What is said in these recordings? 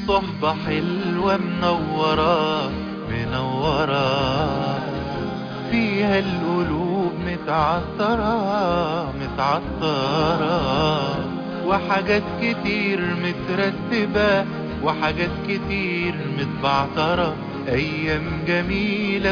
الصحبة حلوة منورة منورة فيها القلوب متعطرة متعطرة وحاجات كتير مترتبة وحاجات كتير متبعترة أيام جميلة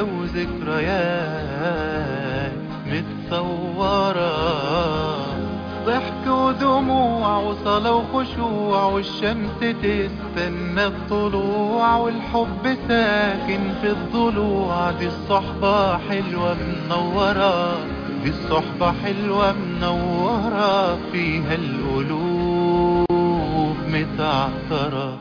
وذكريات متصورة ضحك ودموع وصلاة وخشوع والشمس تستنى الطلوع والحب ساكن في الضلوع دي الصحبة حلوة منورة دي الصحبة حلوة منورة فيها القلوب متعطرة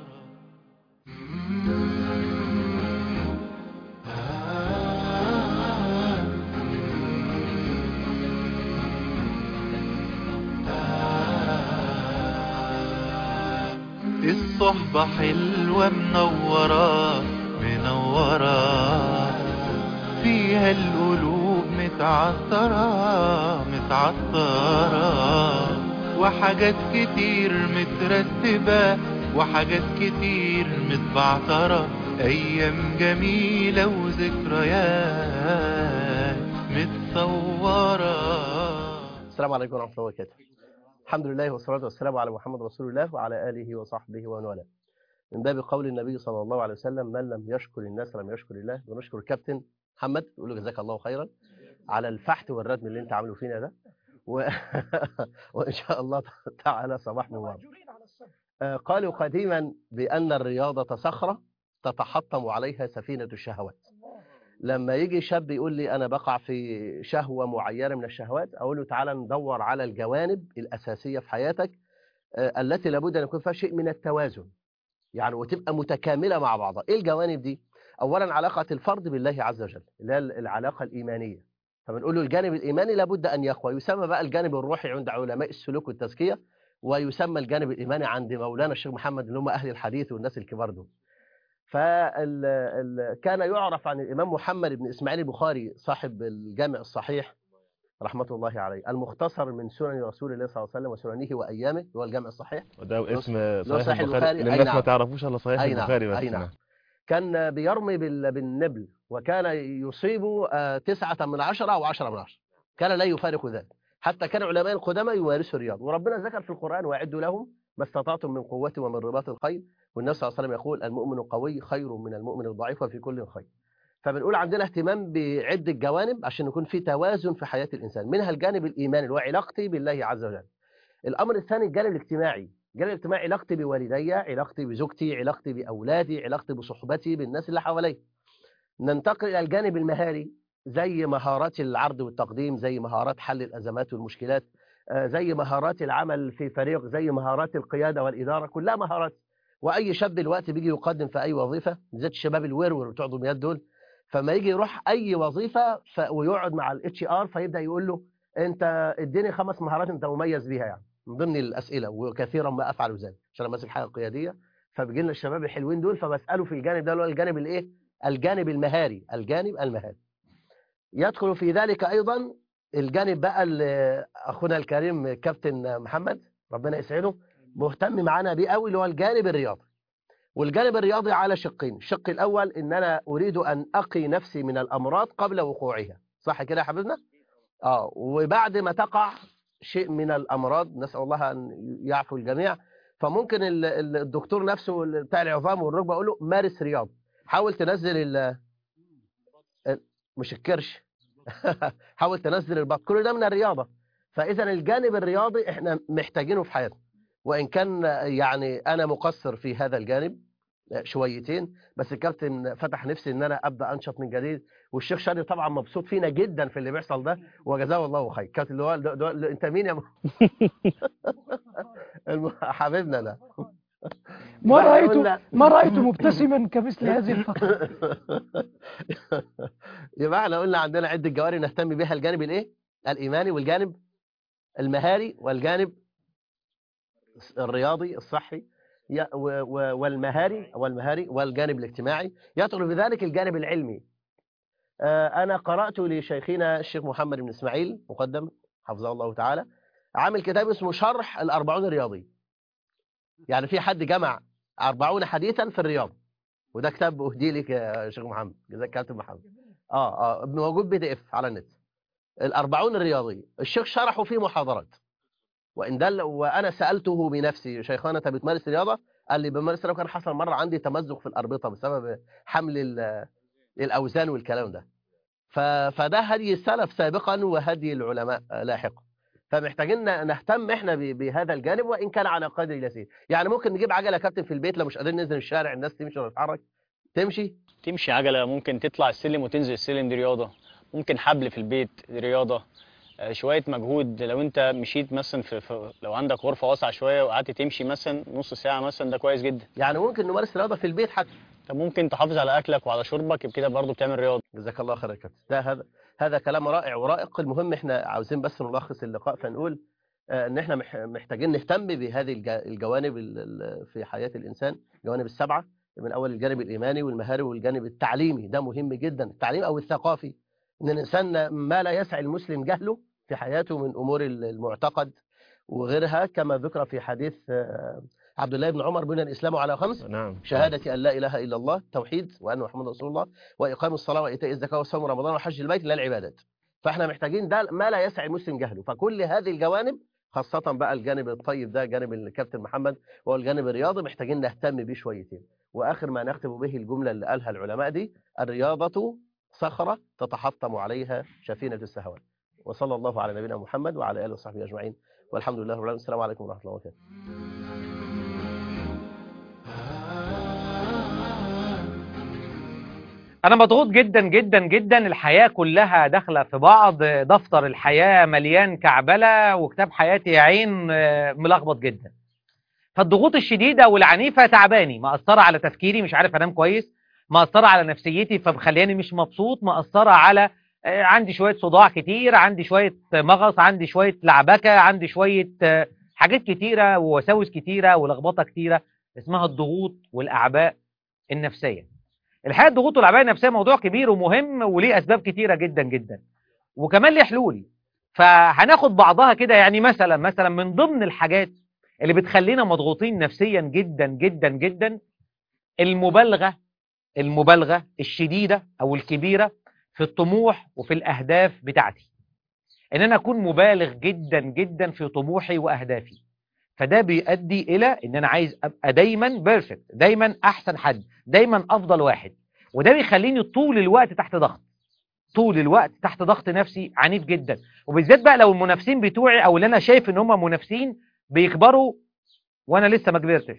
الصحبة حلوة منورة منورة فيها القلوب متعطرة متعطرة وحاجات كتير مترتبة وحاجات كتير متبعترة أيام جميلة وذكريات متصورة السلام عليكم ورحمة الله وبركاته الحمد لله والصلاة والسلام على محمد رسول الله وعلى آله وصحبه ومن والاه من باب قول النبي صلى الله عليه وسلم من لم يشكر الناس لم يشكر الله ونشكر الكابتن محمد نقول له جزاك الله خيرا على الفحت والردم اللي انت عامله فينا ده و... وإن شاء الله تعالى صباح نوار آه، قالوا قديما بأن الرياضة صخرة تتحطم عليها سفينة الشهوات لما يجي شاب يقول لي أنا بقع في شهوة معينة من الشهوات أقول له تعالى ندور على الجوانب الأساسية في حياتك آه، التي لابد أن يكون فيها شيء من التوازن يعني وتبقى متكاملة مع بعضها إيه الجوانب دي؟ أولا علاقة الفرد بالله عز وجل اللي هي العلاقة الإيمانية فبنقول له الجانب الإيماني لابد أن يقوى يسمى بقى الجانب الروحي عند علماء السلوك والتزكية ويسمى الجانب الإيماني عند مولانا الشيخ محمد اللي هم أهل الحديث والناس الكبار دول فال ال... كان يعرف عن الإمام محمد بن إسماعيل البخاري صاحب الجامع الصحيح رحمة الله عليه المختصر من سنن رسول الله صلى الله عليه وسلم وسننه وأيامه اللي هو الجامع الصحيح وده اسم صحيح صحيح البخاري، البخاري أي للناس نعم. ما تعرفوش الا صحيح أي نعم، البخاري بس أي نعم. نعم. كان بيرمي بال- بالنبل وكان يصيب آه، تسعة من عشرة أو عشرة من عشرة كان لا يفارق ذلك حتى كان علماء القدماء يمارسوا الرياضة وربنا ذكر في القرآن وأعدوا لهم ما استطعتم من قوة ومن رباط الخيل والنبي صلى الله عليه وسلم يقول المؤمن القوي خير من المؤمن الضعيف وفي كل خير فبنقول عندنا اهتمام بعدة جوانب عشان يكون في توازن في حياة الإنسان منها الجانب الإيماني اللي هو علاقتي بالله عز وجل الأمر الثاني الجانب الاجتماعي الجانب الاجتماعي علاقتي بوالدي علاقتي بزوجتي علاقتي بأولادي علاقتي بصحبتي بالناس اللي حواليا ننتقل إلى الجانب المهاري زي مهارات العرض والتقديم زي مهارات حل الأزمات والمشكلات آه، زي مهارات العمل في فريق زي مهارات القيادة والإدارة كلها مهارات وأي شاب دلوقتي بيجي يقدم في أي وظيفة بالذات الشباب الورور بتوع دمياط دول فما يجي يروح أي وظيفة ف... ويقعد مع الاتش ار فيبدأ يقول له أنت اديني خمس مهارات أنت مميز بيها يعني من ضمن الأسئلة وكثيرا ما أفعل ذلك عشان أنا ماسك حاجة قيادية فبيجي لنا الشباب الحلوين دول فبسأله في الجانب ده اللي هو الجانب الإيه؟ الجانب المهاري الجانب المهاري يدخل في ذلك أيضا الجانب بقى اللي أخونا الكريم كابتن محمد ربنا يسعده مهتم معانا بيه قوي اللي هو الجانب الرياضي والجانب الرياضي على شقين الشق الأول إن أنا أريد أن أقي نفسي من الأمراض قبل وقوعها صح كده يا حبيبنا؟ آه وبعد ما تقع شيء من الأمراض نسأل الله أن يعفو الجميع فممكن ال- ال- الدكتور نفسه بتاع العظام والركبة أقول له مارس رياضة حاول تنزل ال ال- مش الكرش حاول تنزل البطن كل ده من الرياضة فإذا الجانب الرياضي احنا محتاجينه في حياتنا وإن كان يعني أنا مقصر في هذا الجانب شويتين بس الكابتن فتح نفسي ان انا ابدا انشط من جديد والشيخ شادي طبعا مبسوط فينا جدا في اللي بيحصل ده وجزاه الله خير كابتن اللي هو ده- ده- انت مين يا م- الم- حبيبنا ده ما فإحنا رأيت قلنا- ما رأيت مبتسما كمثل هذه الفترة يبقى احنا قلنا عندنا عده جوانب نهتم بها الجانب الايه الايماني والجانب المهاري والجانب الرياضي الصحي ي- و- و- والمهاري والمهاري والجانب الاجتماعي يدخل في ذلك الجانب العلمي آه، انا قرات لشيخنا الشيخ محمد بن اسماعيل مقدم حفظه الله تعالى عامل كتاب اسمه شرح الأربعون الرياضي يعني في حد جمع 40 حديثا في الرياض وده كتاب اهدي لك يا شيخ محمد جزاك كابتن محمد اه اه موجود بي دي اف على النت الأربعون الرياضية الشيخ شرحه في محاضرات وإن دل وأنا سألته بنفسي شيخنا أنت بتمارس رياضة قال لي بمارس رياضة كان حصل مرة عندي تمزق في الأربطة بسبب حمل ال- الأوزان والكلام ده ف- فده هدي السلف سابقا وهدي العلماء لاحقا فمحتاجين ن- نهتم احنا ب- بهذا الجانب وان كان على قدر يسير يعني ممكن نجيب عجله كابتن في البيت لو مش قادرين ننزل الشارع الناس تمشي ولا تتحرك تمشي تمشي عجلة ممكن تطلع السلم وتنزل السلم دي رياضة ممكن حبل في البيت دي رياضة آه، شوية مجهود لو انت مشيت مثلا في, في لو عندك غرفة واسعة شوية وقعدت تمشي مثلا نص ساعة مثلا ده كويس جدا يعني ممكن نمارس رياضه في البيت حتى طب ممكن تحافظ على اكلك وعلى شربك يبقى كده برضه بتعمل رياضة جزاك الله خير يا كابتن ده هذا هذا كلام رائع ورائق المهم احنا عاوزين بس نلخص اللقاء فنقول آه، ان احنا مح- محتاجين نهتم بهذه الج- الجوانب ال- ال- في حياة الانسان الجوانب السبعة من اول الجانب الايماني والمهاري والجانب التعليمي ده مهم جدا التعليم او الثقافي ان الانسان ما لا يسع المسلم جهله في حياته من امور ال- المعتقد وغيرها كما ذكر في حديث آه، عبد الله بن عمر بني الاسلام على خمس نعم شهادة أن لا إله إلا الله توحيد وأن محمد رسول الله وإقام الصلاة وإيتاء الزكاة وصوم رمضان وحج البيت لا العبادات فإحنا محتاجين ده ما لا يسع المسلم جهله فكل هذه الجوانب خاصة بقى الجانب الطيب ده جانب الكابتن محمد وهو الجانب الرياضي محتاجين نهتم بيه شويتين وآخر ما نختم به الجملة اللي قالها العلماء دي الرياضة صخرة تتحطم عليها شفينة السهوات وصلى الله على نبينا محمد وعلى آله وصحبه أجمعين والحمد لله رب العالمين السلام عليكم ورحمة الله وبركاته انا مضغوط جدا جدا جدا الحياة كلها داخلة في بعض دفتر الحياة مليان كعبلة وكتاب حياتي يا عين آه، ملخبط جدا فالضغوط الشديدة والعنيفة تعباني مأثرة على تفكيري مش عارف انام كويس مأثرة على نفسيتي فمخلياني مش مبسوط مأثرة على آه، عندي شوية صداع كتير عندي شوية مغص عندي شوية لعبكة عندي شوية آه، حاجات كتيرة ووساوس كتيرة ولخبطة كتيرة اسمها الضغوط والأعباء النفسية الحقيقه الضغوط والاعباء النفسيه موضوع كبير ومهم وليه اسباب كتيره جدا جدا وكمان ليه حلول فهناخد بعضها كده يعني مثلا مثلا من ضمن الحاجات اللي بتخلينا مضغوطين نفسيا جدا جدا جدا المبالغه المبالغه الشديده او الكبيره في الطموح وفي الاهداف بتاعتي ان انا اكون مبالغ جدا جدا في طموحي واهدافي فده بيؤدي الى ان انا عايز ابقى دايما بيرفكت دايما احسن حد دايما افضل واحد وده بيخليني طول الوقت تحت ضغط طول الوقت تحت ضغط نفسي عنيف جدا وبالذات بقى لو المنافسين بتوعي او اللي انا شايف ان هم منافسين بيكبروا وانا لسه ما كبرتش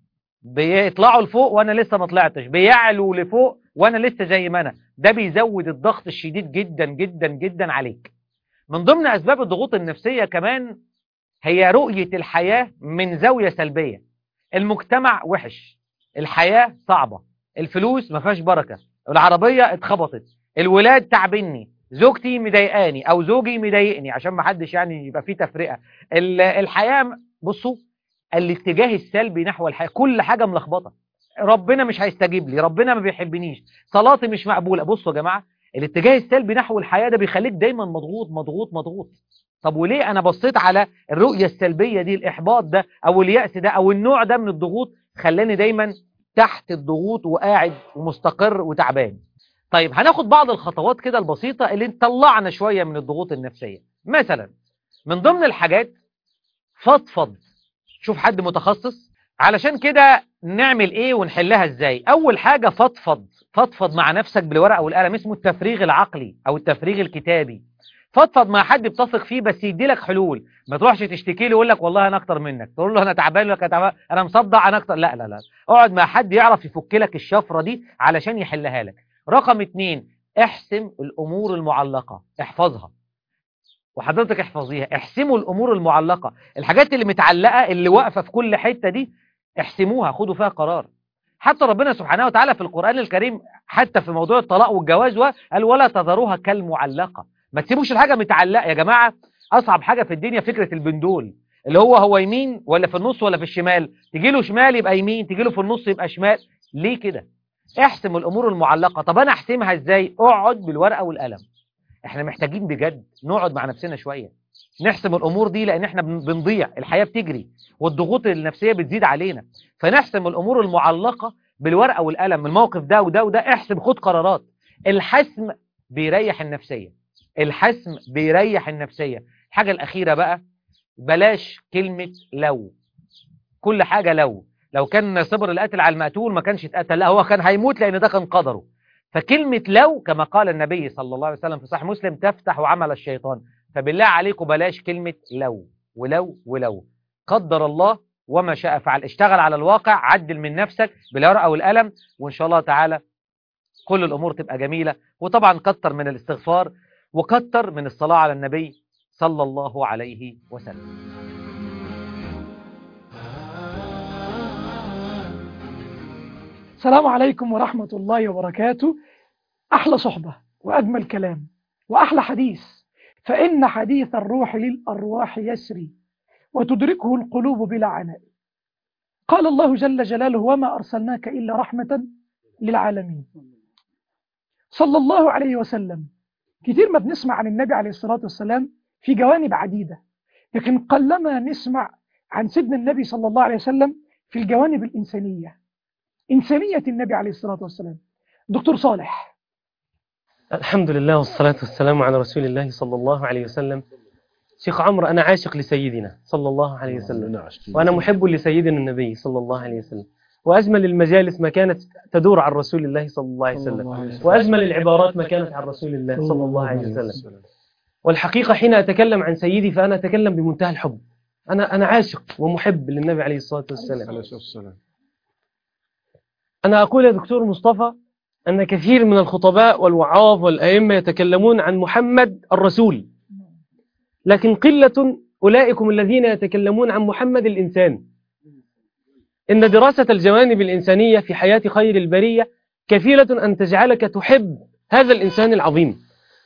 بيطلعوا لفوق وانا لسه ما طلعتش بيعلوا لفوق وانا لسه زي ما انا ده بيزود الضغط الشديد جدا جدا جدا عليك من ضمن اسباب الضغوط النفسيه كمان هي رؤيه الحياه من زاويه سلبيه المجتمع وحش الحياه صعبه الفلوس ما فيهاش بركه العربيه اتخبطت الولاد تعبني زوجتي مضايقاني او زوجي مضايقني عشان ما حدش يعني يبقى فيه تفرقه ال- الحياه بصوا الاتجاه السلبي نحو الحياه كل حاجه ملخبطه ربنا مش هيستجيب لي ربنا ما بيحبنيش صلاتي مش مقبوله بصوا يا جماعه الاتجاه السلبي نحو الحياه ده بيخليك دايما مضغوط مضغوط مضغوط طب وليه انا بصيت على الرؤيه السلبيه دي الاحباط ده او الياس ده او النوع ده من الضغوط خلاني دايما تحت الضغوط وقاعد ومستقر وتعبان طيب هناخد بعض الخطوات كده البسيطة اللي تطلعنا شوية من الضغوط النفسية مثلا من ضمن الحاجات فضفض شوف حد متخصص علشان كده نعمل ايه ونحلها ازاي اول حاجة فضفض فضفض مع نفسك بالورقة والقلم اسمه التفريغ العقلي او التفريغ الكتابي فضفض مع حد بتثق فيه بس يدي لك حلول ما تروحش تشتكي له يقول لك والله انا اكتر منك تقول له انا تعبان لك تعبان انا مصدع انا اكتر لا لا لا اقعد مع حد يعرف يفك لك الشفرة دي علشان يحلها لك رقم اتنين احسم الامور المعلقة احفظها وحضرتك احفظيها احسموا الامور المعلقة الحاجات اللي متعلقة اللي واقفة في كل حتة دي احسموها خدوا فيها قرار حتى ربنا سبحانه وتعالى في القرآن الكريم حتى في موضوع الطلاق والجواز قال ولا تذروها كالمعلقة ما تسيبوش الحاجة متعلقة يا جماعة أصعب حاجة في الدنيا فكرة البندول اللي هو هو يمين ولا في النص ولا في الشمال تجي له شمال يبقى يمين تجي له في النص يبقى شمال ليه كده احسم الأمور المعلقة طب أنا أحسمها إزاي اقعد بالورقة والقلم احنا محتاجين بجد نقعد مع نفسنا شوية نحسم الامور دي لان احنا بن- بنضيع الحياه بتجري والضغوط النفسيه بتزيد علينا فنحسم الامور المعلقه بالورقه والقلم الموقف ده وده وده احسم خد قرارات الحسم بيريح النفسيه الحسم بيريح النفسيه الحاجه الاخيره بقى بلاش كلمه لو كل حاجه لو لو كان صبر القاتل على المقتول ما كانش اتقتل لا هو كان هيموت لان ده كان قدره فكلمة لو كما قال النبي صلى الله عليه وسلم في صحيح مسلم تفتح عمل الشيطان فبالله عليكم بلاش كلمة لو ولو ولو قدر الله وما شاء فعل اشتغل على الواقع عدل من نفسك بالورقة والقلم وإن شاء الله تعالى كل الأمور تبقى جميلة وطبعا كتر من الاستغفار وكتر من الصلاة على النبي صلى الله عليه وسلم السلام عليكم ورحمة الله وبركاته أحلى صحبة وأجمل كلام وأحلى حديث فإن حديث الروح للأرواح يسري وتدركه القلوب بلا عناء قال الله جل جلاله وما أرسلناك إلا رحمة للعالمين صلى الله عليه وسلم كتير ما بنسمع عن النبي عليه الصلاة والسلام في جوانب عديدة لكن قلما نسمع عن سيدنا النبي صلى الله عليه وسلم في الجوانب الإنسانية إنسانية النبي عليه الصلاة والسلام دكتور صالح الحمد لله والصلاة والسلام على رسول الله صلى الله عليه وسلم شيخ عمرو أنا عاشق لسيدنا صلى الله عليه وسلم وأنا محب لسيدنا النبي صلى الله عليه وسلم وأجمل المجالس ما كانت تدور عن رسول الله صلى الله عليه وسلم وأجمل العبارات ما كانت عن رسول الله صلى الله عليه وسلم والحقيقة حين أتكلم عن سيدي فأنا أتكلم بمنتهى الحب أنا أنا عاشق ومحب للنبي عليه الصلاة والسلام أنا أقول يا دكتور مصطفى أن كثير من الخطباء والوعاظ والأئمة يتكلمون عن محمد الرسول لكن قلة أولئكم الذين يتكلمون عن محمد الإنسان إن دراسة الجوانب الإنسانية في حياة خير البرية كفيلة أن تجعلك تحب هذا الإنسان العظيم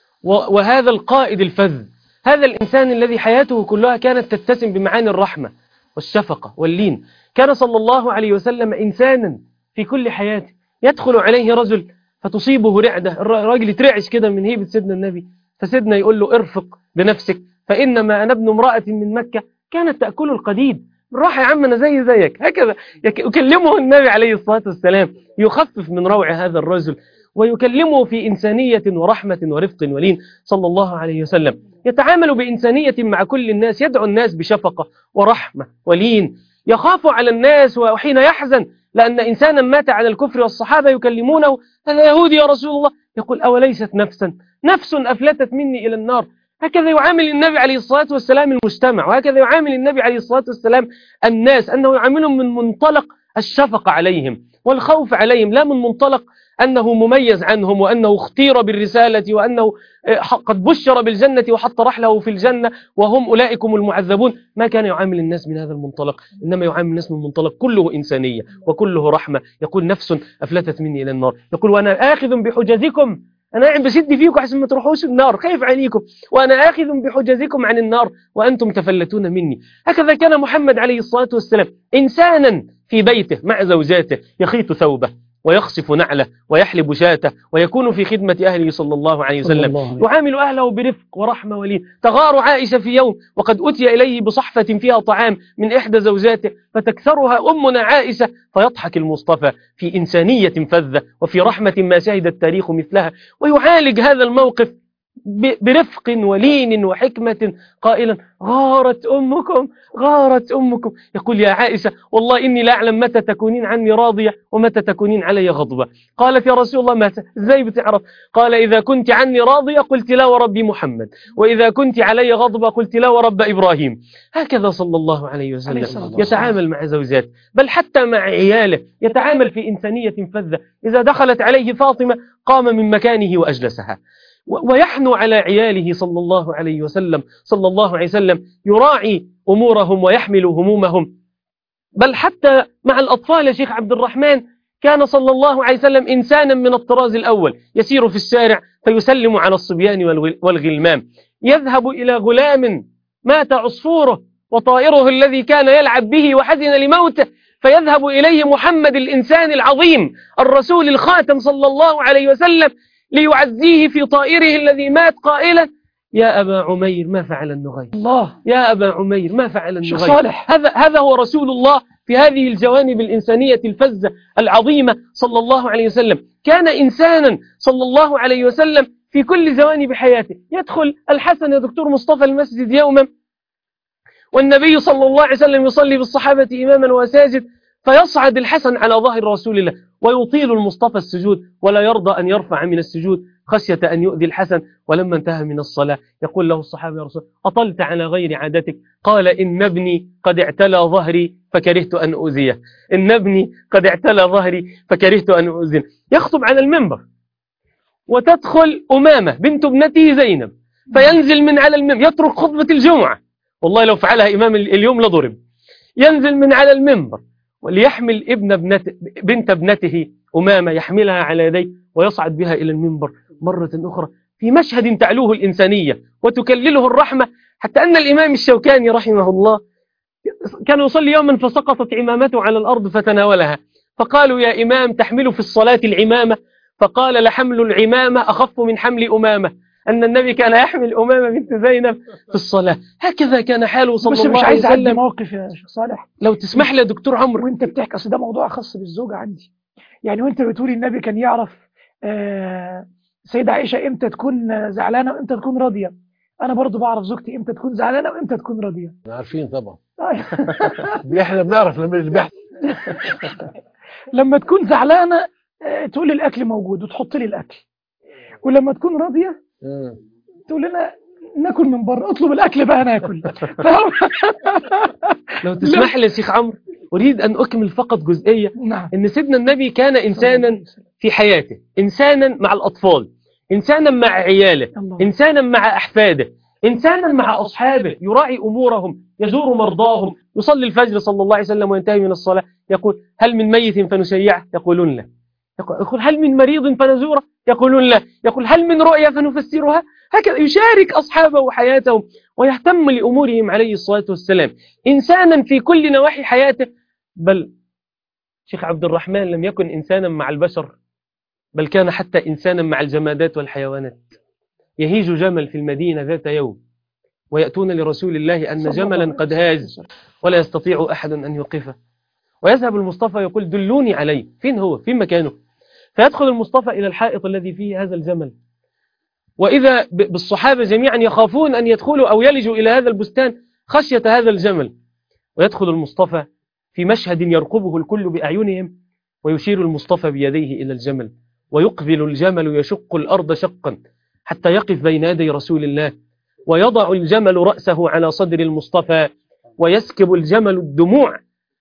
و- وهذا القائد الفذ هذا الإنسان الذي حياته كلها كانت تتسم بمعاني الرحمة والشفقة واللين كان صلى الله عليه وسلم إنسانا في كل حياته يدخل عليه رجل فتصيبه رعدة الر- الراجل يترعش كده من هيبة سيدنا النبي فسيدنا يقول له ارفق بنفسك فإنما أنا ابن امرأة من مكة كانت تأكل القديد بالراحة يا عم أنا زي زيك هكذا يك- يكلمه النبي عليه الصلاة والسلام يخفف من روع هذا الرجل ويكلمه في إنسانية ورحمة ورفق ولين صلى الله عليه وسلم يتعامل بإنسانية مع كل الناس يدعو الناس بشفقة ورحمة ولين يخاف على الناس وحين يحزن لأن إنسانا مات على الكفر والصحابة يكلمونه هذا يهودي يا رسول الله يقول أوليست نفسا نفس أفلتت مني إلى النار هكذا يعامل النبي عليه الصلاة والسلام المجتمع وهكذا يعامل النبي عليه الصلاة والسلام الناس أنه يعاملهم من منطلق الشفقة عليهم والخوف عليهم لا من منطلق أنه مميز عنهم وأنه اختير بالرسالة وأنه آه، قد بشر بالجنة وحط رحله في الجنة وهم أولئكم المعذبون ما كان يعامل الناس من هذا المنطلق إنما يعامل الناس من منطلق كله إنسانية وكله رحمة يقول نفس أفلتت مني إلى النار يقول وأنا آخذ بحجزكم أنا قاعد بسد فيكم عشان ما تروحوش النار خايف عليكم وأنا آخذ بحجزكم عن النار وأنتم تفلتون مني هكذا كان محمد عليه الصلاة والسلام إنسانا في بيته مع زوجاته يخيط ثوبه ويخصف نعله ويحلب شاته ويكون في خدمة أهله صلى الله عليه وسلم يعامل أهله برفق ورحمة ولين تغار عائشة في يوم وقد أتي إليه بصحفة فيها طعام من إحدى زوجاته فتكسرها أمنا عائشة فيضحك المصطفى في إنسانية فذة وفي رحمة ما شهد التاريخ مثلها ويعالج هذا الموقف ب- برفق ولين وحكمة قائلا غارت أمكم غارت أمكم يقول يا عائشة والله إني لا أعلم متى تكونين عني راضية ومتى تكونين علي غضبة قالت يا رسول الله متى ازاي بتعرف قال إذا كنت عني راضية قلت لا ورب محمد وإذا كنت علي غضبة قلت لا ورب إبراهيم هكذا صلى الله عليه عليه وسلم الصلاة والسلام. يتعامل مع زوجاته بل حتى مع عياله يتعامل في إنسانية فذة إذا دخلت عليه فاطمة قام من مكانه وأجلسها و- ويحنو على عياله صلى الله عليه وسلم صلى الله عليه وسلم يراعي أمورهم ويحمل همومهم بل حتى مع الأطفال يا شيخ عبد الرحمن كان صلى الله عليه وسلم إنسانا من الطراز الأول يسير في الشارع فيسلم على الصبيان والغل- والغلمان يذهب إلى غلام مات عصفوره وطائره الذي كان يلعب به وحزن لموته فيذهب إليه محمد الإنسان العظيم الرسول الخاتم صلى الله عليه وسلم ليعزيه في طائره الذي مات قائلا يا أبا عمير ما فعل النغير الله يا أبا عمير ما فعل شيخ النغير صالح هذا هذا هو رسول الله في هذه الجوانب الإنسانية الفزة العظيمة صلى الله عليه وسلم كان إنسانا صلى الله عليه وسلم في كل جوانب حياته يدخل الحسن يا دكتور مصطفى المسجد يوما والنبي صلى الله عليه وسلم يصلي بالصحابة إماما وساجد فيصعد الحسن على ظهر رسول الله ويطيل المصطفى السجود ولا يرضى أن يرفع من السجود خشية أن يؤذي الحسن ولما انتهى من الصلاة يقول له الصحابة يا رسول أطلت على غير عادتك قال إن ابني قد اعتلى ظهري فكرهت أن أؤذيه إن ابني قد اعتلى ظهري فكرهت أن أؤذيه يخطب على المنبر وتدخل أمامة بنت ابنته زينب فينزل من على المنبر يترك خطبة الجمعة والله لو فعلها إمام اليوم لضرب ينزل من على المنبر وليحمل ابن ابنته بنت ابنته أمامة يحملها على يديه ويصعد بها إلى المنبر مرة أخرى في مشهد تعلوه الإنسانية وتكلله الرحمة حتى أن الإمام الشوكاني رحمه الله كان يصلي يوما فسقطت عمامته على الأرض فتناولها فقالوا يا إمام تحمل في الصلاة العمامة فقال لحمل العمامة أخف من حمل أمامة أن النبي كان يحمل أمامة بنت زينب في الصلاة هكذا كان حاله صلى بس الله مش عليه عايز اعدي وسلم موقف يا شيخ صالح لو تسمح لي يا دكتور عمرو وانت بتحكي اصل ده موضوع خاص بالزوجة عندي يعني وانت بتقولي النبي كان يعرف آه، سيدة عائشة امتى تكون زعلانة وامتى تكون راضية انا برضو بعرف زوجتي امتى تكون زعلانة وامتى تكون راضية عارفين طبعا آه، احنا بنعرف لما اللي بيحصل لما تكون زعلانة آه، تقول لي الاكل موجود وتحط لي الاكل ولما تكون راضية تقول لنا ناكل من بره اطلب الاكل بقى ناكل فاهم؟ لو تسمح لي يا شيخ عمرو أريد أن أكمل فقط جزئية نعم أن سيدنا النبي كان إنسانا في حياته إنسانا مع الأطفال إنسانا مع عياله الله. إنسانا مع أحفاده إنسانا مع أصحابه يراعي أمورهم يزور مرضاهم يصلي الفجر صلى الله عليه وسلم وينتهي من الصلاة يقول هل من ميت فنشيعه يقولون لا يقول يقول هل من مريض فنزوره يقولون لا يقول هل من رؤيا فنفسرها هكذا يشارك أصحابه حياتهم ويهتم لأمورهم عليه الصلاة والسلام إنسانا في كل نواحي حياته بل شيخ عبد الرحمن لم يكن إنسانا مع البشر بل كان حتى إنسانا مع الجمادات والحيوانات يهيج جمل في المدينة ذات يوم ويأتون لرسول الله أن صلى الله جملا عليه قد هاج ولا يستطيع أحد أن يوقفه ويذهب المصطفى يقول دلوني عليه فين هو فين مكانه فيدخل المصطفى إلى الحائط الذي فيه هذا الجمل وإذا ب- بالصحابة جميعا يخافون أن يدخلوا أو يلجوا إلى هذا البستان خشية هذا الجمل ويدخل المصطفى في مشهد يرقبه الكل بأعينهم ويشير المصطفى بيديه إلى الجمل ويقبل الجمل يشق الأرض شقا حتى يقف بين يدي رسول الله ويضع الجمل رأسه على صدر المصطفى ويسكب الجمل الدموع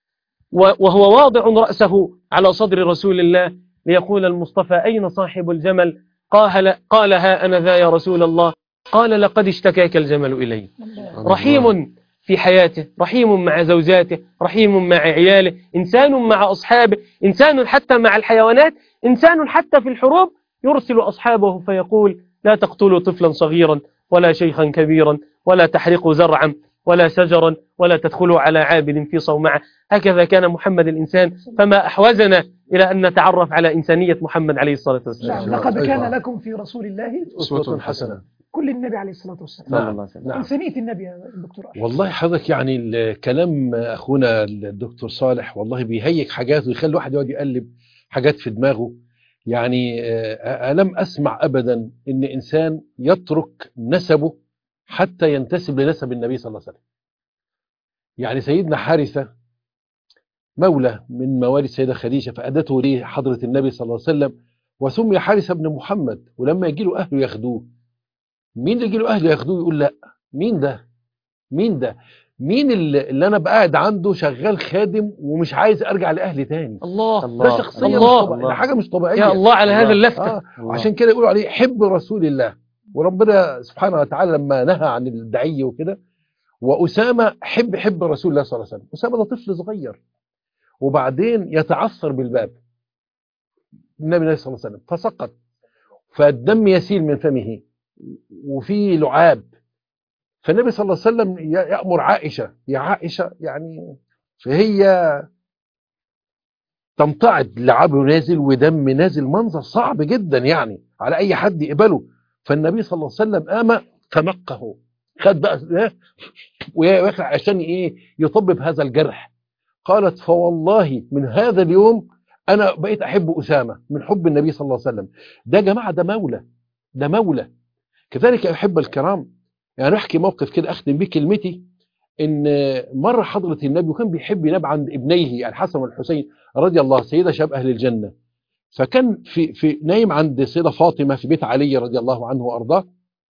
و- وهو واضع رأسه على صدر رسول الله ليقول المصطفى أين صاحب الجمل قال, قال ها أنا ذا يا رسول الله قال لقد اشتكاك الجمل إلي رحيم في حياته رحيم مع زوجاته رحيم مع عياله إنسان مع أصحابه إنسان حتى مع الحيوانات إنسان حتى في الحروب يرسل أصحابه فيقول لا تقتلوا طفلا صغيرا ولا شيخا كبيرا ولا تحرقوا زرعا ولا شجرا ولا تدخلوا على عابد في صومعة هكذا كان محمد الإنسان فما أحوزنا إلى أن نتعرف على إنسانية محمد عليه الصلاة والسلام نعم لقد كان لكم في رسول الله أسوة حسنة كل النبي عليه الصلاة والسلام نعم. الله عليه وسلم. نعم إنسانية النبي يا دكتور أشرف والله حضرتك يعني الكلام اخونا الدكتور صالح والله بيهيج حاجات ويخلي الواحد يقعد يقلب حاجات في دماغه يعني آه، ألم أسمع أبدا إن إنسان يترك نسبه حتى ينتسب لنسب النبي صلى الله عليه وسلم يعني سيدنا حارثة مولى من موالي السيدة خديجة فأدته ليه حضرة النبي صلى الله عليه وسلم وسمي حارثة بن محمد ولما يجي له أهله ياخدوه مين اللي يجي له أهله ياخدوه يقول لا مين ده مين ده مين اللي, اللي انا بقعد عنده شغال خادم ومش عايز ارجع لاهلي تاني الله ده الله شخصيه الله. مش طبيعية ده حاجه مش طبيعيه يا الله على هذا اللفتة آه. عشان كده يقولوا عليه حب رسول الله وربنا سبحانه وتعالى لما نهى عن الدعي وكده واسامه حب حب رسول الله صلى الله عليه وسلم اسامه ده طفل صغير وبعدين يتعثر بالباب النبي صلى الله عليه وسلم فسقط فالدم يسيل من فمه وفي لعاب فالنبي صلى الله عليه وسلم ي- يأمر عائشة يا عائشة يعني فهي تمتعض لعاب نازل ودم نازل منظر صعب جدا يعني على أي حد يقبله فالنبي صلى الله عليه وسلم قام تنقه خد بقى إيه؟ ويخلع عشان ايه يطبب هذا الجرح قالت فوالله من هذا اليوم انا بقيت احب اسامه من حب النبي صلى الله عليه وسلم ده يا جماعه ده مولى ده مولى كذلك يا احب الكرام يعني احكي موقف كده اختم بيه كلمتي ان مره حضره النبي وكان بيحب ينام عند ابنيه الحسن والحسين رضي الله سيده شباب اهل الجنه فكان في في نايم عند سيده فاطمه في بيت علي رضي الله عنه وارضاه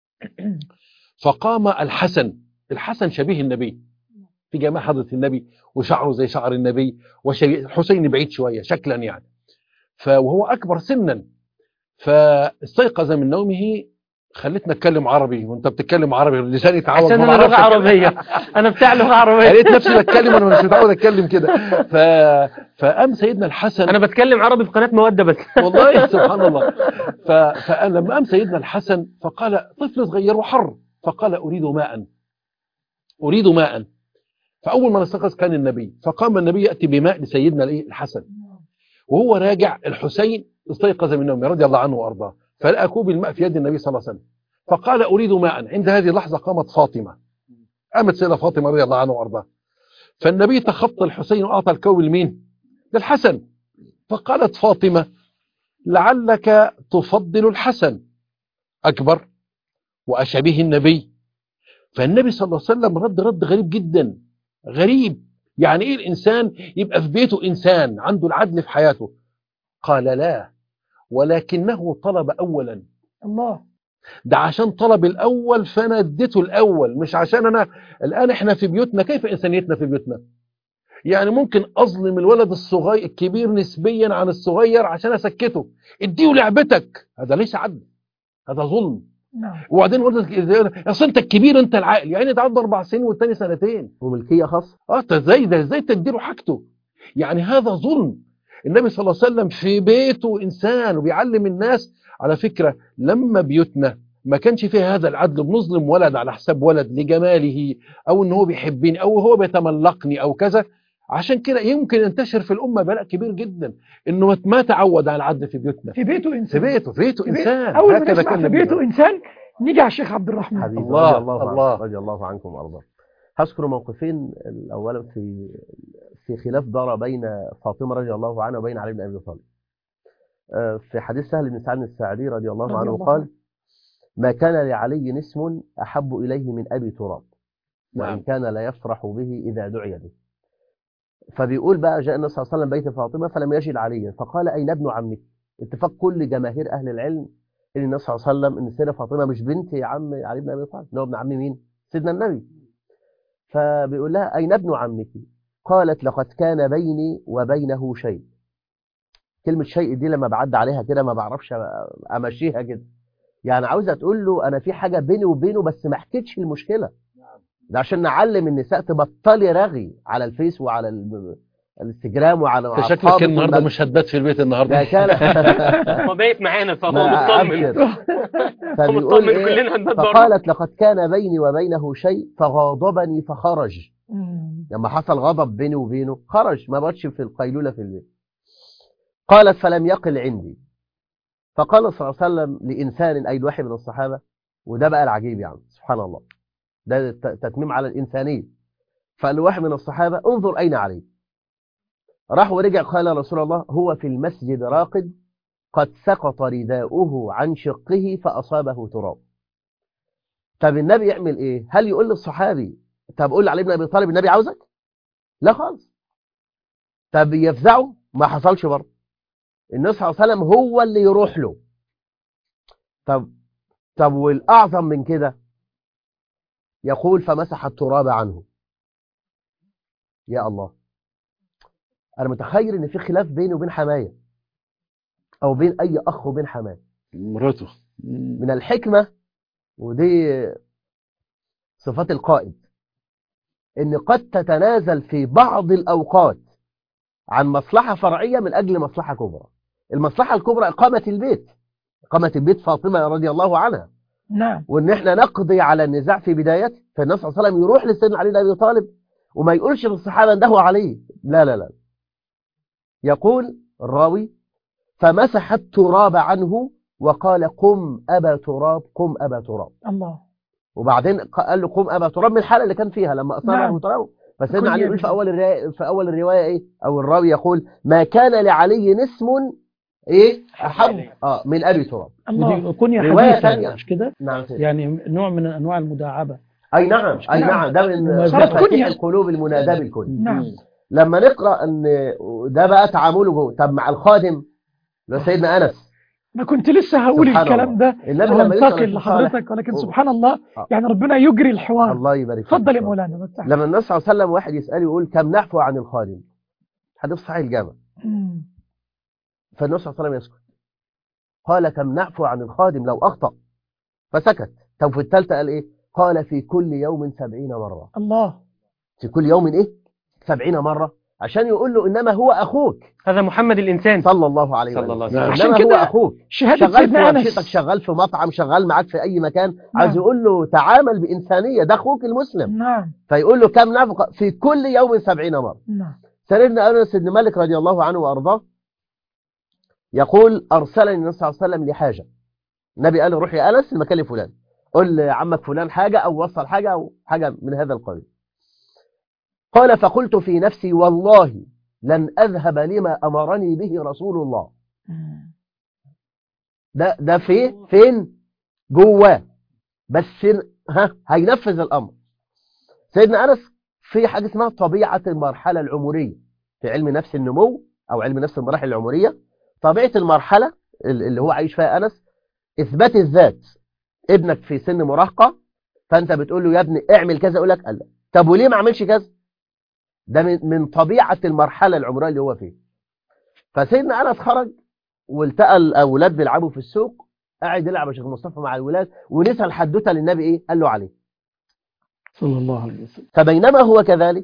فقام الحسن الحسن شبيه النبي في جماعة حضرة النبي وشعره زي شعر النبي وشبيه الحسين بعيد شوية شكلا يعني فوهو أكبر سنا فاستيقظ من نومه خلتنا اتكلم عربي وانت بتتكلم عربي لساني اتعود عشان ما انا بعرفش لغه أتكلم. عربيه انا بتاع لغه عربيه لقيت نفسي بتكلم وانا مش متعود اتكلم كده ف... فقام سيدنا الحسن انا بتكلم عربي في قناه موده بس والله سبحان الله ف... فلما قام سيدنا الحسن فقال طفل صغير وحر فقال أريد ماء أريد ماء فأول ما استيقظ كان النبي فقام النبي يأتي بماء لسيدنا الإيه؟ الحسن وهو راجع الحسين استيقظ من نومه رضي الله عنه وأرضاه فلقى كوب الماء في يد النبي صلى الله عليه وسلم فقال أريد ماء عند هذه اللحظة قامت فاطمة قامت سيدة فاطمة رضي الله عنه وأرضاه فالنبي تخطى الحسين وأعطى الكوب لمين للحسن فقالت فاطمة لعلك تفضل الحسن أكبر وأشبه النبي فالنبي صلى الله عليه وسلم رد رد غريب جدا غريب يعني إيه الإنسان يبقى في بيته إنسان عنده العدل في حياته قال لا ولكنه طلب أولا الله ده عشان طلب الأول فأنا اديته الأول مش عشان أنا الآن إحنا في بيوتنا كيف إنسانيتنا في بيوتنا يعني ممكن أظلم الولد الصغير الكبير نسبيا عن الصغير عشان أسكته اديه لعبتك هذا ليس عدل هذا ظلم نعم وبعدين قلت اصل انت الكبير انت العاقل يعني ده عنده اربع سنين والتاني سنتين وملكية خاصة اه انت ازاي ده ازاي تديله حاجته يعني هذا ظلم النبي صلى الله عليه وسلم في بيته انسان وبيعلم الناس على فكره لما بيوتنا ما كانش فيها هذا العدل بنظلم ولد على حساب ولد لجماله او ان هو بيحبني او هو بيتملقني او كذا عشان كده يمكن ينتشر في الامه بلاء كبير جدا انه ما- ما تعود على العدل في بيوتنا في بيته في إنسان بيته في بيته في بيت- انسان أول ما هكذا نسمع كان في النبي بيته إنسان نيجي على الشيخ عبد الرحمن حبيبي الله، رضي الله, الله. عنه رضي الله عنكم وارضاه هذكر موقفين الاول في في خلاف دار بين فاطمه رضي الله عنها وبين علي بن ابي طالب آه، في حديث سهل بن سعد الساعدي رضي الله رضي عنه الله قال عنه. ما كان لعلي اسم احب اليه من ابي تراب وان نعم. كان لا يفرح به اذا دعي به فبيقول بقى جاء النبي صلى الله عليه وسلم بيت فاطمه فلم يجد عليا فقال اين ابن عمك اتفاق كل جماهير اهل العلم ان النبي صلى الله عليه وسلم ان السيده فاطمه مش بنت يا عم علي بن ابي طالب إن هو ابن عم مين؟ سيدنا النبي فبيقول لها اين ابن عمك؟ قالت لقد كان بيني وبينه شيء كلمه شيء دي لما بعدي عليها كده ما بعرفش امشيها كده يعني عاوزه تقول له انا في حاجه بيني وبينه بس ما حكيتش المشكله ده عشان نعلم النساء تبطلي رغي على الفيس وعلى ال- الانستجرام وعلى انت شكلك أصحابك النهارده والبل- مش هتبات في البيت النهارده ده كان هو بايت معانا فهو ما مطمن أبشر. هو فبيقول مطمن إيه؟ كلنا هنبات بره فقالت لقد كان بيني وبينه شيء فغاضبني فخرج مم. لما حصل غضب بيني وبينه خرج ما بقتش في القيلولة في البيت قالت فلم يقل عندي فقال صلى الله عليه وسلم لإنسان أي واحد من الصحابة وده بقى العجيب يعني سبحان الله ده ت- تتميم على الإنسانية فقال واحد من الصحابة انظر أين علي راح ورجع قال يا رسول الله هو في المسجد راقد قد سقط رداؤه عن شقه فأصابه تراب طب النبي يعمل ايه هل يقول للصحابي طب قول لعلي بن ابي طالب النبي عاوزك لا خالص طب يفزعه ما حصلش برضه النبي صلى الله عليه وسلم هو اللي يروح له طب طب والاعظم من كده يقول فمسح التراب عنه يا الله انا متخيل ان في خلاف بيني وبين حمايه او بين اي اخ وبين حماه مراته من الحكمة ودي صفات القائد ان قد تتنازل في بعض الاوقات عن مصلحة فرعية من اجل مصلحة كبرى المصلحة الكبرى اقامة البيت اقامة البيت فاطمة رضي الله عنها نعم وان احنا نقضي على النزاع في بدايته فالنبي صلى الله عليه وسلم يروح لسيدنا علي بن ابي طالب وما يقولش للصحابه انده عليه لا لا لا يقول الراوي فمسح التراب عنه وقال قم ابا تراب قم ابا تراب الله وبعدين قال له قم ابا تراب من الحاله اللي كان فيها لما اصاب نعم. ابو تراب فسيدنا كل علي يقول يوم. في اول الروايه في اول الروايه ايه او الراوي يقول ما كان لعلي نسم ايه احب اه من ابي تراب الله ودي كنية رواية حديثة تانية. مش كده نعم سيدي. يعني نوع من انواع المداعبة اي نعم اي نعم. نعم ده من صارت مفاتيح كنية. القلوب المناداه بالكل نعم لما نقرا ان ده بقى تعامله جوه طب مع الخادم اللي هو سيدنا انس انا كنت لسه هقول سبحان الكلام الله. ده النبي لما يسأل وانتقل الرسول صالح لحضرتك ولكن أوه. سبحان الله آه. يعني ربنا يجري الحوار الله يبارك فيك. اتفضل يا مولانا بس لما النبي صلى الله عليه وسلم واحد يسأله يقول كم نعفو عن الخادم حديث صحيح الجامع مم. فالنبي صلى الله عليه وسلم يسكت قال كم نعفو عن الخادم لو أخطأ فسكت طب في الثالثة قال إيه قال في كل يوم سبعين مرة الله في كل يوم إيه سبعين مرة عشان يقول له إنما هو أخوك هذا محمد الإنسان صلى الله عليه صلى وسلم الله عليه نعم. وسلم عشان إنما هو كده أخوك شهادة شغال في سيدنا ورشتك أنس شغال في مطعم شغال معاك في أي مكان عايز نعم. يقول له تعامل بإنسانية ده أخوك المسلم نعم فيقول له كم نعفو في كل يوم سبعين مرة نعم سيدنا أنس بن مالك رضي الله عنه وأرضاه يقول أرسلني النبي صلى الله عليه وسلم لحاجة النبي قال له روح يا أنس المكان الفلاني قل لعمك فلان حاجة أو وصل حاجة أو حاجة من هذا القبيل قال فقلت في نفسي والله لن أذهب لما أمرني به رسول الله مم. ده ده في فين جواه بس ها هينفذ الأمر سيدنا أنس في حاجة اسمها طبيعة المرحلة العمرية في علم نفس النمو أو علم نفس المراحل العمرية طبيعة المرحلة اللي هو عايش فيها أنس إثبات الذات ابنك في سن مراهقة فأنت بتقول له يا ابني اعمل كذا يقول لك قال لا طب وليه ما عملش كذا ده من من طبيعة المرحلة العمرية اللي هو فيها فسيدنا أنس خرج والتقى الأولاد بيلعبوا في السوق قاعد يلعب يا شيخ مصطفى مع الولاد ونسى الحدوته للنبي إيه قال له عليه صلى الله عليه وسلم فبينما هو كذلك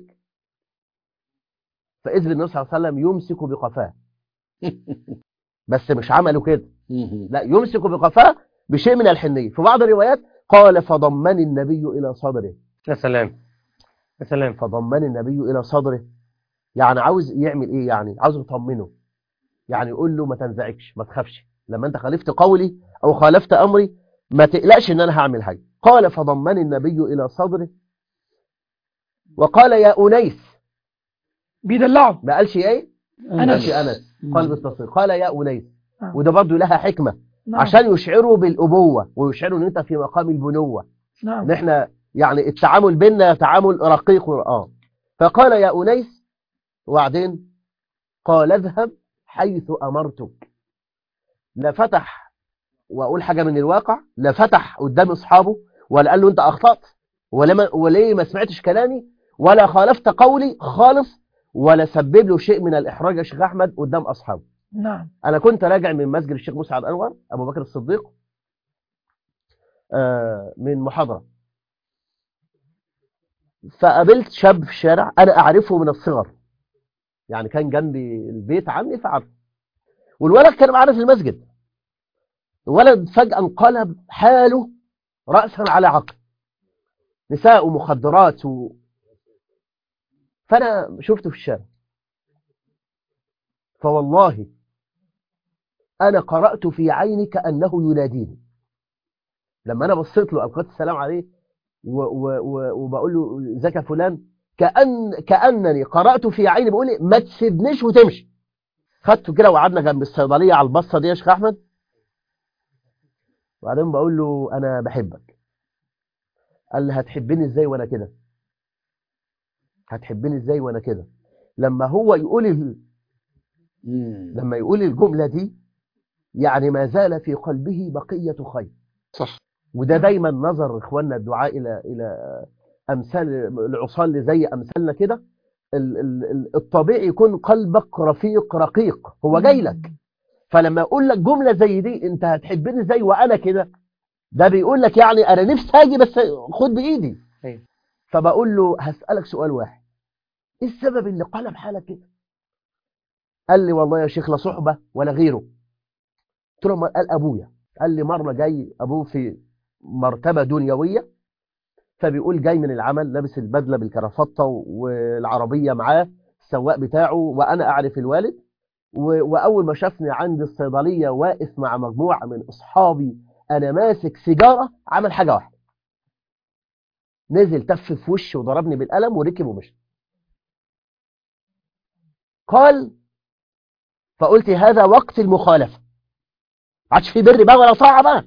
فإذ بالنبي صلى الله عليه وسلم يمسك بقفاه بس مش عمله كده لا يمسك بقفاه بشيء من الحنية في بعض الروايات قال فضمني النبي إلى صدره يا سلام يا سلام فضمني النبي إلى صدره يعني عاوز يعمل إيه يعني عاوز يطمنه يعني يقول له ما تنزعجش ما تخافش لما أنت خالفت قولي أو خالفت أمري ما تقلقش إن أنا هعمل حاجة قال فضمني النبي إلى صدره وقال يا أنيس بيدلعه ما قالش إيه ما قالش أنس قال بالتصريح قال يا أنيس آه. وده برضه لها حكمة نعم. عشان يشعروا بالأبوة ويشعروا إن أنت في مقام البنوة نعم ان احنا يعني التعامل بيننا تعامل رقيق اه فقال يا أنيس وبعدين قال اذهب حيث أمرتك لا فتح وأقول حاجة من الواقع لا فتح قدام أصحابه ولا قال له أنت أخطأت ولا ما وليه ما سمعتش كلامي ولا خالفت قولي خالص ولا سبب له شيء من الإحراج يا شيخ أحمد قدام أصحابه نعم أنا كنت راجع من مسجد الشيخ مسعد أنور أبو بكر الصديق آه، من محاضرة فقابلت شاب في الشارع أنا أعرفه من الصغر يعني كان جنبي البيت عني فعرفه والولد كان معانا في المسجد الولد فجأة انقلب حاله رأسا على عقب نساء ومخدرات و... فأنا شفته في الشارع فوالله أنا قرأت في عيني كأنه يناديني لما أنا بصيت له ألقيت السلام عليه و و و وبقول له ازيك يا فلان كأن كأنني قرأت في عيني بقول لي ما تسيبنيش وتمشي خدته كده وقعدنا جنب الصيدلية على البصة دي يا شيخ أحمد وبعدين بقول له أنا بحبك قال لي هتحبني إزاي وأنا كده هتحبني إزاي وأنا كده لما هو يقول ال... لما يقول الجملة دي يعني ما زال في قلبه بقية خير صح وده دايما نظر اخواننا الدعاء الى الى امثال العصاه اللي زي امثالنا كده ال- ال- ال- الطبيعي يكون قلبك رفيق رقيق هو جاي لك فلما يقول لك جمله زي دي انت هتحبني ازاي وانا كده ده بيقول لك يعني انا نفسي اجي بس خد بايدي أيوة. فبقول له هسالك سؤال واحد ايه السبب اللي قلب حالك كده قال لي والله يا شيخ لا صحبه ولا غيره قلت له ما قال ابويا قال لي مره جاي ابوه في مرتبة دنيوية فبيقول جاي من العمل لابس البدلة بالكرافتة والعربية معاه السواق بتاعه وأنا أعرف الوالد و- وأول ما شافني عند الصيدلية واقف مع مجموعة من أصحابي أنا ماسك سيجارة عمل حاجة واحدة نزل تف في وشي وضربني بالقلم وركب ومشي قال فقلت هذا وقت المخالفة عادش في بر بقى ولا طاعة بقى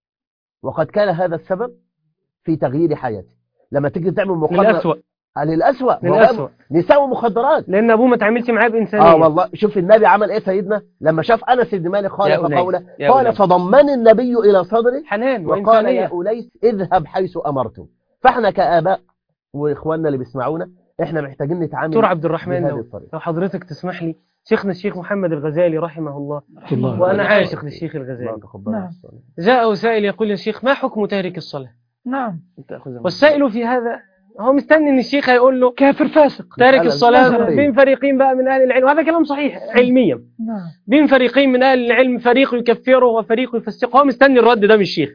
وقد كان هذا السبب في تغيير حياتي لما تيجي تعمل مقارنة للأسوأ آه، للأسوأ ما هو للأسوأ بقى نساء ومخدرات لأن أبوه ما تعاملش معاه بإنسانية اه والله شوف النبي عمل ايه سيدنا لما شاف انس بن مالك يا خالف أنيس، قوله يا قال أنيس. فضمن النبي الى صدره حنان وقال يا وإنسانية أوليس اذهب حيث أمرتم فاحنا كآباء وإخواننا اللي بيسمعونا احنا محتاجين نتعامل دكتور عبد الرحمن بهذه لو, الطريقة لو حضرتك تسمح لي شيخنا الشيخ محمد الغزالي رحمه الله الله وأنا الله عاشق يبارك للشيخ فيك. الله الغزالي تقبل نعم. الصالح. جاء سائل يقول يا شيخ ما حكم تارك الصلاة نعم والسائل في هذا هو مستني ان الشيخ هيقول له كافر فاسق تارك مسألة- الصلاة مسألة بين فريقين بقى من أهل العلم وهذا كلام صحيح علميا نعم بين فريقين من أهل العلم فريق يكفره وفريق يفسقه هو مستني الرد ده من الشيخ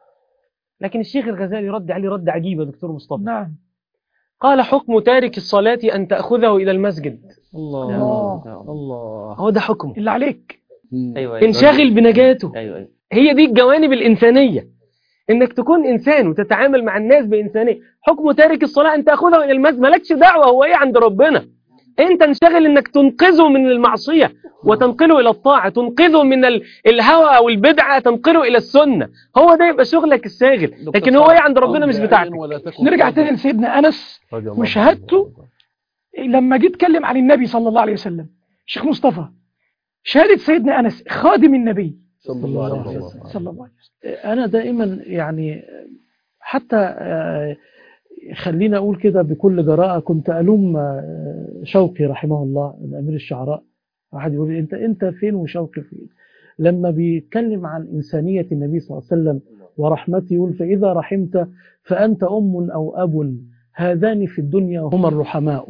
لكن الشيخ الغزالي رد عليه رد عجيب يا دكتور مصطفى نعم قال حكم تارك الصلاة أن تأخذه إلى المسجد الله الله. الله هو ده حكمه اللي عليك ايوه انشغل بنجاته ايوه ايوه هي دي الجوانب الإنسانية إنك تكون إنسان وتتعامل مع الناس بإنسانية حكم تارك الصلاة أن تأخذه إلى المسجد مالكش دعوة هو إيه عند ربنا أنت انشغل إنك تنقذه من المعصية وتنقله إلى الطاعة تنقذه من ال- الهوى أو البدعة تنقله إلى السنة هو ده يبقى شغلك الساغل لكن هو إيه عند ربنا مش بتاعتك نرجع تاني لسيدنا أنس رضي الله وشهادته عنه. لما جيت اتكلم عن النبي صلى الله عليه وسلم شيخ مصطفى شهادة سيدنا أنس خادم النبي صلى الله عليه الله عليه وسلم صلى الله عليه وسلم أنا دائما يعني حتى آه، خلينا أقول كده بكل جراءة كنت ألوم آه، شوقي رحمه الله أمير الشعراء واحد يقول لي أنت أنت فين وشوقي فين لما بيتكلم عن إنسانية النبي صلى الله عليه وسلم ورحمته يقول فإذا رحمت فأنت أم أو أب هذان في الدنيا هما الرحماء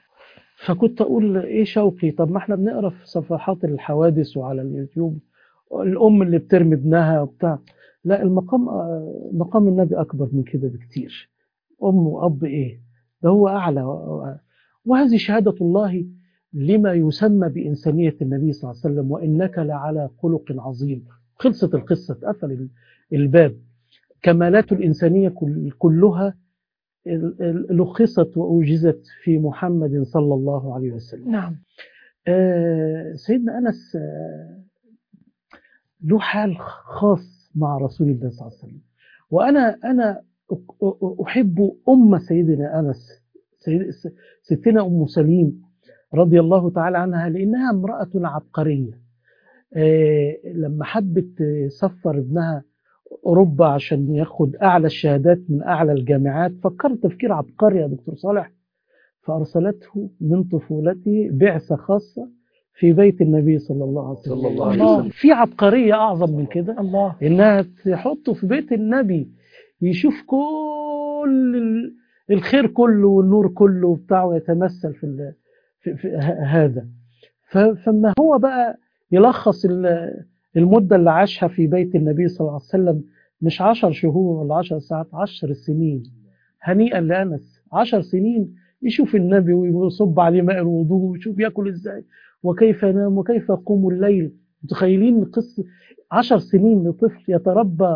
فكنت أقول إيه شوقي طب ما احنا بنقرأ في صفحات الحوادث وعلى اليوتيوب الأم اللي بترمي ابنها وبتاع لا المقام آه، مقام النبي أكبر من كده بكتير أم وأب إيه ده هو أعلى وهذه شهادة الله لما يسمى بإنسانية النبي صلى الله عليه وسلم وإنك لعلى خلق عظيم خلصت القصة اتقفل ال- الباب كمالات الإنسانية كل- كلها ال- ال- لخصت وأوجزت في محمد صلى الله عليه وسلم نعم آه، سيدنا أنس آه، له حال خاص مع رسول الله صلى الله عليه وسلم وأنا أنا أ- أ- أحب أم سيدنا أنس سيد- س- ستنا أم سليم رضي الله تعالى عنها لأنها امرأة عبقرية آه، لما حبت تسفر ابنها أوروبا عشان ياخد أعلى الشهادات من أعلى الجامعات فكرت تفكير عبقري يا دكتور صالح فأرسلته من طفولته بعثة خاصة في بيت النبي صلى الله عليه وسلم صلى الله عليه الله. وسلم. في عبقرية أعظم من كده الله إنها تحطه في بيت النبي يشوف كل ال- الخير كله والنور كله بتاعه يتمثل في, ال- في, في ه- هذا ف- فما هو بقى يلخص ال- المدة اللي عاشها في بيت النبي صلى الله عليه وسلم مش عشر شهور ولا عشر ساعات عشر سنين هنيئا لأنس عشر سنين يشوف النبي ويصب عليه ماء الوضوء ويشوف ياكل ازاي وكيف ينام وكيف يقوم الليل متخيلين قصة عشر سنين لطفل يتربى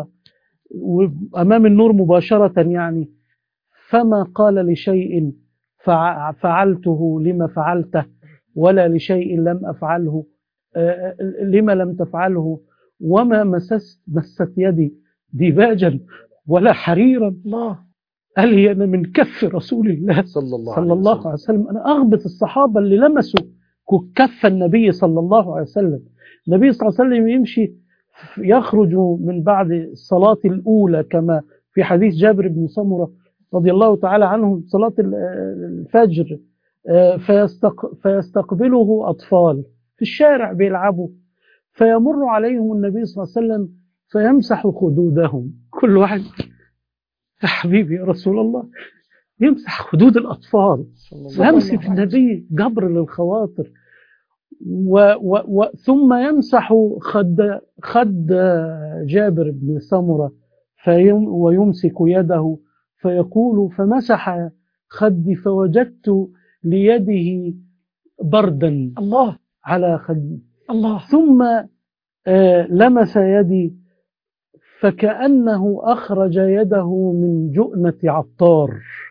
أمام النور مباشرة يعني فما قال لشيء فع- فعلته لما فعلته ولا لشيء لم أفعله آه، لما لم تفعله وما مسست مست يدي ديباجا ولا حريرا الله ألين من كف رسول الله صلى الله صلى عليه الله وسلم. عليه وسلم أنا أغبط الصحابة اللي لمسوا كف النبي صلى الله عليه وسلم النبي صلى الله عليه وسلم يمشي يخرج من بعد الصلاة الأولى كما في حديث جابر بن سمرة رضي الله تعالى عنه صلاة ال- الفجر آه، فيستق فيستقبله أطفال في الشارع بيلعبوا فيمر عليهم النبي صلى الله عليه وسلم فيمسح خدودهم كل واحد يا حبيبي يا رسول الله يمسح خدود الأطفال لمسة النبي جبر للخواطر و و و ثم يمسح خد خد جابر بن سمرة فيم ويمسك يده فيقول فمسح خدي فوجدت ليده بردا الله على خدي الله ثم آه، لمس يدي فكأنه أخرج يده من جؤنة عطار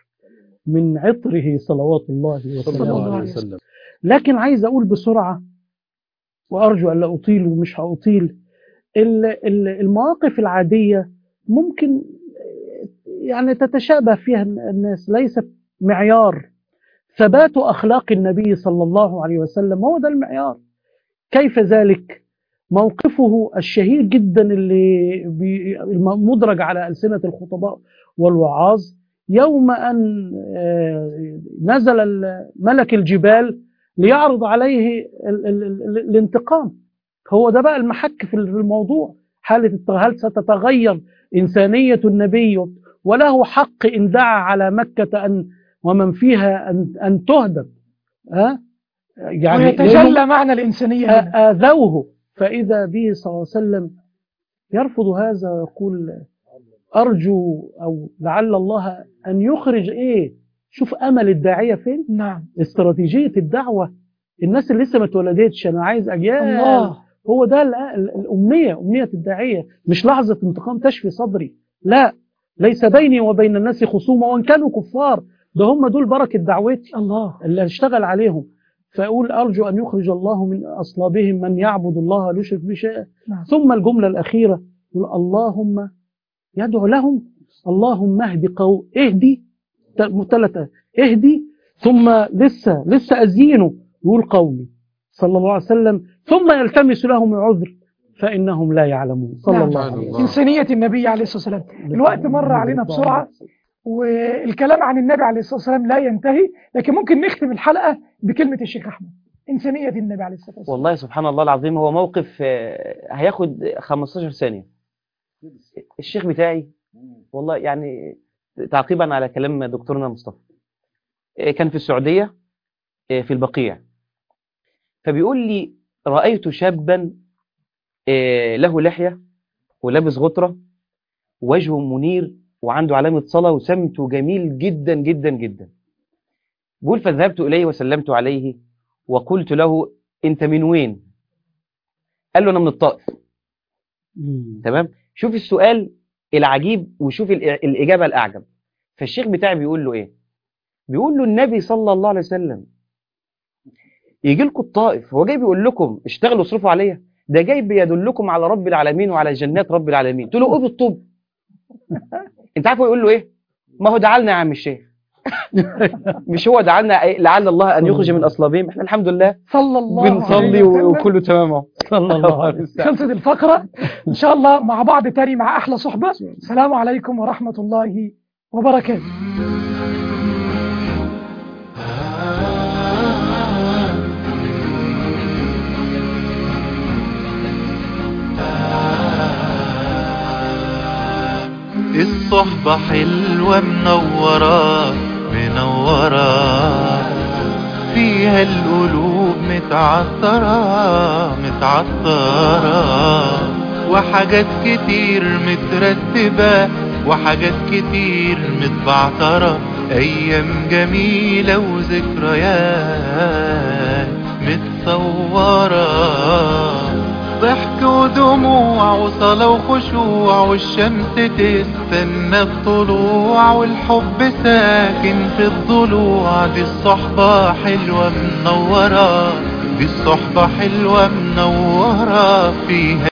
من عطره صلوات الله صلى وسلامه الله عليه عليه وسلم لكن عايز أقول بسرعة وأرجو أن لا أطيل ومش هأطيل ال- ال- المواقف العادية ممكن يعني تتشابه فيها الناس ليست معيار ثبات أخلاق النبي صلى الله عليه وسلم هو ده المعيار كيف ذلك موقفه الشهير جدا اللي بي- مدرج على ألسنة الخطباء والوعاظ يوم أن آه، نزل ال- ملك الجبال ليعرض عليه ال- ال- ال- الانتقام هو ده بقى المحك في الموضوع حالة الت- هل ستتغير إنسانية النبي وله حق إن دعا على مكة أن ومن فيها أن, أن تهدم ها يعني لأنه ويتجلى معنى الإنسانية هنا. آذوه فإذا به صلى الله عليه وسلم يرفض هذا ويقول أرجو أو لعل الله أن يخرج إيه شوف أمل الداعية فين نعم استراتيجية الدعوة الناس اللي لسه ما اتولدتش أنا عايز أجيال الله هو ده ال- ال- الأمنية أمنية الداعية مش لحظة انتقام تشفي صدري لا ليس بيني وبين الناس خصومة وإن كانوا كفار ده هم دول بركة دعوتي الله اللي هشتغل عليهم فأقول أرجو أن يخرج الله من أصلابهم من يعبد الله لا يشرك به شيئا نعم. ثم الجملة الأخيرة يقول اللهم يدعو لهم اللهم اهدي قو اهدي ثلاثة اهدي ثم لسه لسه أزينه يقول قومي صلى الله عليه وسلم ثم يلتمس لهم عذر فإنهم لا يعلمون صلى نعم. الله عليه وسلم إنسانية النبي عليه الصلاة والسلام الوقت مر علينا بسرعة والكلام عن النبي عليه الصلاة والسلام لا ينتهي لكن ممكن نختم الحلقة بكلمة الشيخ أحمد إنسانية النبي عليه الصلاة والسلام والله سبحان الله العظيم هو موقف آه، هياخد 15 ثانية الشيخ بتاعي والله يعني تعقيبا على كلام دكتورنا مصطفى آه، كان في السعودية آه، في البقيع فبيقول لي رأيت شابا آه، له لحية ولابس غطرة وجهه منير وعنده علامة صلاة وسمته جميل جدا جدا جدا بيقول فذهبت إليه وسلمت عليه وقلت له أنت من وين قال له أنا من الطائف مم. تمام شوف السؤال العجيب وشوف الإ- الإجابة الأعجب فالشيخ بتاعي بيقول له إيه بيقول له النبي صلى الله عليه وسلم يجي لكم الطائف هو جاي بيقول لكم اشتغلوا اصرفوا عليا ده جاي بيدلكم على رب العالمين وعلى جنات رب العالمين تقول له ايه بالطب انت عارف هو يقول له ايه ما هو دعالنا يا عم الشيخ مش هو دعالنا إيه؟ لعل الله ان يخرج من اصلابهم احنا الحمد لله صلى الله بنصلي عليه وسلم. وكله تمام اهو صلى الله عليه وسلم خلصت الفقرة إن شاء الله مع بعض تاني مع أحلى صحبة السلام عليكم ورحمة الله وبركاته الصحبة حلوة منورة منورة فيها القلوب متعطرة متعطرة وحاجات كتير مترتبة وحاجات كتير متبعترة أيام جميلة وذكريات متصورة ضحك ودموع وصلاة وخشوع والشمس تستنى الطلوع والحب ساكن في الضلوع دي الصحبة حلوة منورة دي الصحبة حلوة منورة فيها